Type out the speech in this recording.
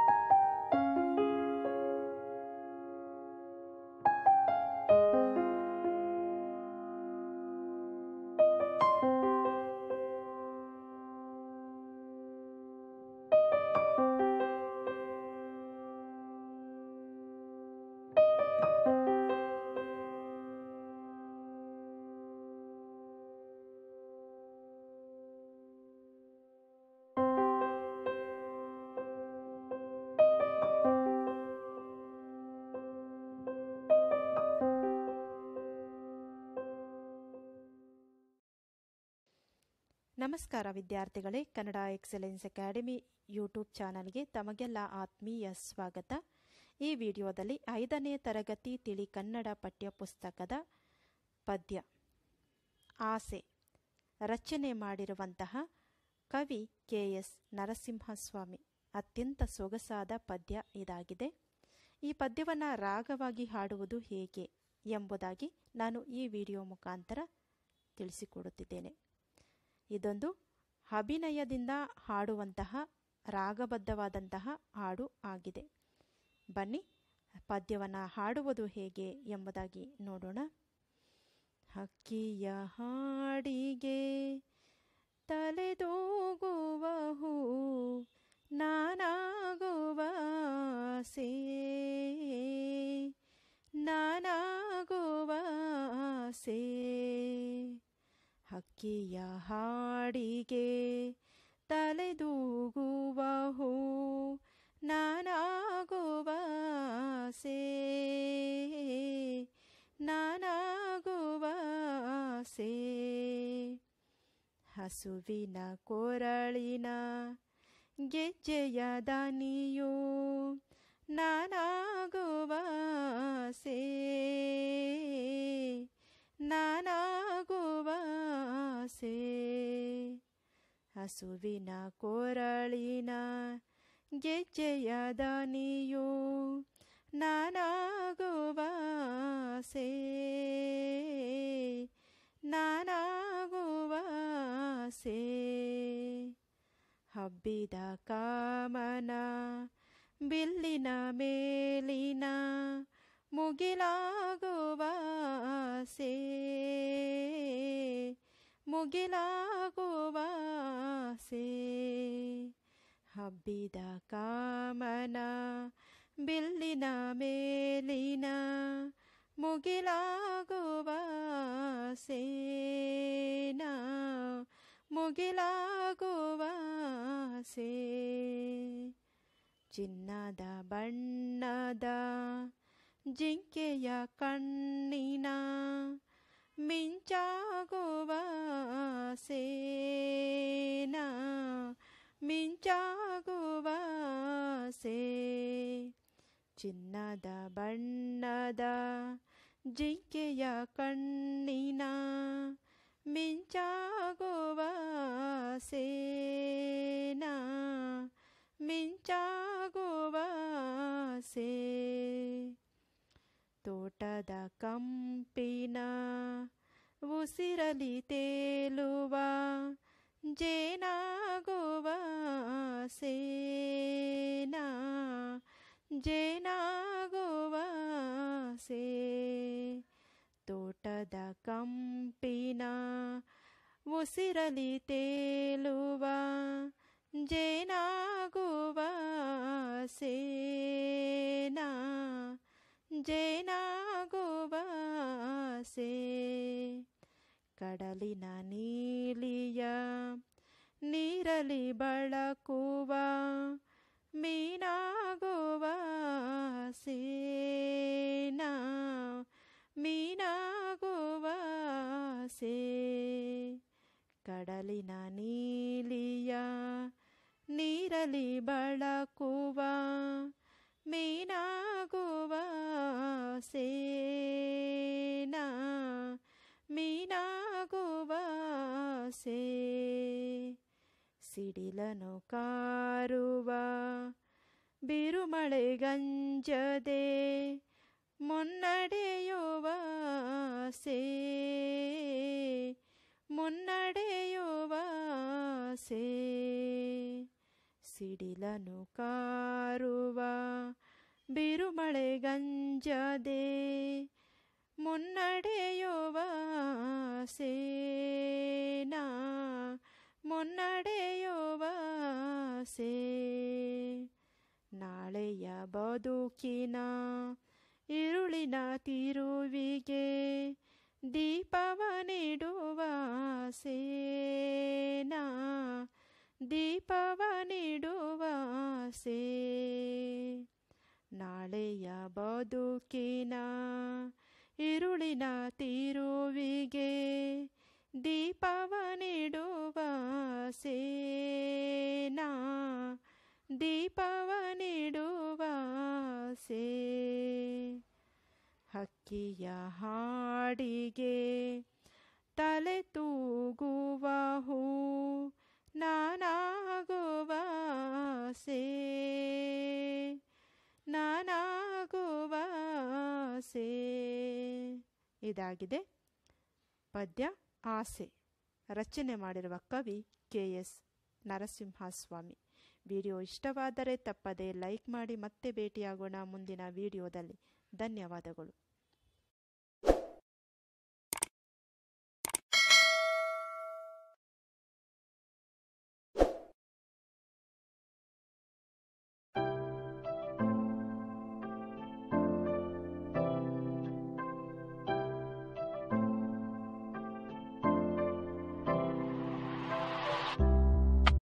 ನಮಸ್ಕಾರ ವಿದ್ಯಾರ್ಥಿಗಳೇ Kannada excellence academy YouTube ಚಾನಲ್ಗೆ ತಮಗೆಲ್ಲ ಆತ್ಮೀಯ ಸ್ವಾಗತ ಈ ವಿಡಿಯೋದಲ್ಲಿ ಐದನೇ ತರಗತಿ ತಿಳಿ ಕನ್ನಡ ಪಠ್ಯಪುಸ್ತಕದ ಪದ್ಯ ಆಸೆ ರಚನೆ ಮಾಡಿರುವಂತಹ ಕವಿ ಕೆ ಎಸ್ ನರಸಿಂಹಸ್ವಾಮಿ ಅತ್ಯಂತ ಸೊಗಸಾದ ಪದ್ಯ ಇದಾಗಿದೆ ಈ ಪದ್ಯವನ್ನು ರಾಗವಾಗಿ ಹಾಡುವುದು ಹೇಗೆ ಎಂಬುದಾಗಿ ನಾನು ಈ ವಿಡಿಯೋ ಮುಖಾಂತರ ತಿಳಿಸಿಕೊಡುತ್ತಿದ್ದೇನೆ ಇದೊಂದು ಅಭಿನಯದಿಂದ ಹಾಡುವಂತಹ ರಾಗಬದ್ಧವಾದಂತಹ ಹಾಡು ಆಗಿದೆ ಬನ್ನಿ ಪದ್ಯವನ್ನು ಹಾಡುವುದು ಹೇಗೆ ಎಂಬುದಾಗಿ ನೋಡೋಣ ಹಕ್ಕಿಯ ಹಾಡಿಗೆ ತಲೆದೂಗುವ ಹೂ ನಾನಾಗುವ ಆಸೆ ನಾನಾಗುವ ಆಸೆ ಹಕ್ಕಿಯ ಹಾಡಿಗೆ ತಲೆದೂಗುವ ಹೂ ನಾನಾಗುವ ಆಸೆ ನಾನಾಗುವ ಆಸೆ ಹಸುವಿನ ಕೊರಳಿನ ಗೆಜ್ಜೆಯ ದನಿಯು ನಾನಾಗುವ ಆಸೆ ನಾನಾಗುವ ಆಸೆ ಹಸುವಿನ ಕೊರಳಿನ ಗೆಜ್ಜೆಯ ದನಿಯು ನಾನಾಗುವ ಆಸೆ ನಾನಾಗುವ ಆಸೆ ಹಬ್ಬಿದ ಕಾಮನ ಬಿಲ್ಲಿನ ಮೇಲಿನ ಮುಗಿಲಾಗುವ ಆಸೆ ಮುಗಿಲಾಗುವ ಆಸೆ ಹಬ್ಬಿದ ಕಾಮನ ಬಿಲ್ಲಿನ ಮೇಲಿನ ಮುಗಿಲಾಗುವ ಸೇನ ಮುಗಿಲಾಗುವ ಸೇ ಚಿನ್ನದ ಬಣ್ಣದ ಜಿಂಕೆಯ ಕಣ್ಣಿನ ಮಿಂಚಾಗುವ ಸೇನ ಮಿಂಚಾಗುವ ಸೇ ಚಿನ್ನದ ಬಣ್ಣದ ಜಿಂಕೆಯ ಕಣ್ಣಿನ ಮಿಂಚಾಗುವ ಸೇನ ಮಿಂಚಾಗುವ ಸೇ ತೋಟದ ಕಂಪಿನ ಉಸಿರಲಿ ತೇಲುವ ಜೇನಾಗುವ ಸೇನ ಜೇನಾಗುವ ಸೇ ತೋಟದ ಕಂಪಿನ ಉಸಿರಲಿ ತೇಲುವ ಜೇನಾಗುವ ಸೇನ ಜೇನಾಗುವ ಸೇ ಕಡಲಿನ ನೀಲಿಯ ನೀರಲಿ ಬಳಕುವ ಮೀನಾಗುವ ಸೇನ ಮೀನಾಗುವ ಸೇ ಕಡಲಿನ ನೀಲಿಯ ನೀರಲಿ ಬಳಕುವ ಮೀನಾಗುವ ಸೇನ ಮೀನಾಗುವ ಸೇ ಸಿಡಿಲನು ಕಾರುವ ಬಿರುಮಳೆಗಂಜದೆ ಮುನ್ನಡೆಯುವ ಸೇ ಮುನ್ನಡೆಯುವ ಸೇ ಸಿಡಿಲನು ಕಾರುವ ಬಿರುಮಳೆ ಗಂಜದೆ ಮುನ್ನಡೆಯುವ ಸೇನಾ ಮುನ್ನಡೆಯುವ ಸೇ ನಾಳೆಯ ಬದುಕಿನ ಇರುಳಿನ ತಿರುವಿಗೆ ದೀಪವ ನೀಡುವ ಸೇನಾ ದೀಪವ ನೀಡುವ ಸೇ ನಾಳೆಯ ಬದುಕಿನ ಇರುಳಿನ ತಿರುವಿಗೆ ದೀಪವ ನೀಡುವ ಸೇನಾ ದೀಪವ ನೀಡುವ ಸೇ ಹಕ್ಕಿಯ ಹಾಡಿಗೆ ತಲೆ ತೂಗುವ ಹೂ ನಾನಾಗುವ ಸೇ ನಾನಾಗುವ ಸೇ ಇದಾಗಿದೆ ಪದ್ಯ ಆಸೆ ರಚನೆ ಮಾಡಿರುವ ಕವಿ ಕೆ ಎಸ್ ನರಸಿಂಹಸ್ವಾಮಿ ವಿಡಿಯೋ ಇಷ್ಟವಾದರೆ ತಪ್ಪದೆ ಲೈಕ್ ಮಾಡಿ ಮತ್ತೆ ಭೇಟಿಯಾಗೋಣ ಮುಂದಿನ ವಿಡಿಯೋದಲ್ಲಿ ಧನ್ಯವಾದಗಳು